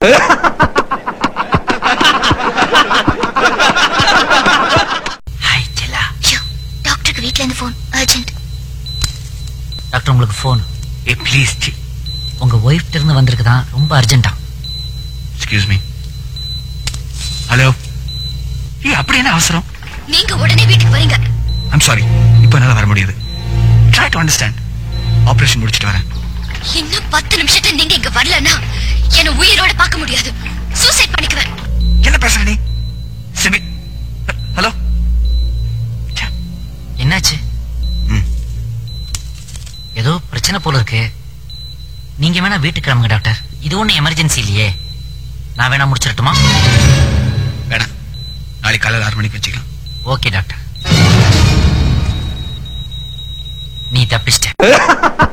Hi செல்லா ஐயோ டாக்டருக்கு வீட்ல இருந்து ஃபோன் அர்ஜென்ட் டாக்டர் உங்களுக்கு ஃபோன் ஏ ப்ளீஸ் உங்க ஒய்ஃப்ட இருந்து வந்திருக்குதான் ரொம்ப அர்ஜென்ட்டா எக்ஸ்கியூஸ் மீ ஹலோ ஏ அப்படி என்ன அவசரம் நீங்க உடனே வீட்டுக்கு வரீங்க ஐம் சாரி இப்போ என்னால வர முடியாது ட்ரை டு அண்டர்ஸ்டாண்ட் ஆபரேஷன் முடிச்சிட்டு வரேன் இன்னும் பத்து நிமிஷத்துல நீங்க இங்க வரலன்னா என்ன உயிரோட பார்க்க முடியாது சூசைட் பண்ணிக்குவேன் என்ன பேசுற நீ சிமி ஹலோ என்னாச்சு ம். ஏதோ பிரச்சனை போல இருக்கு நீங்க வேணா வீட்டுக்கு கிளம்புங்க டாக்டர் இது ஒண்ணு எமர்ஜென்சி இல்லையே நான் வேணா முடிச்சிடட்டுமா வேணாம் நாளைக்கு காலையில் ஆறு மணிக்கு வச்சுக்கலாம் ஓகே டாக்டர் நீ தப்பிச்சிட்ட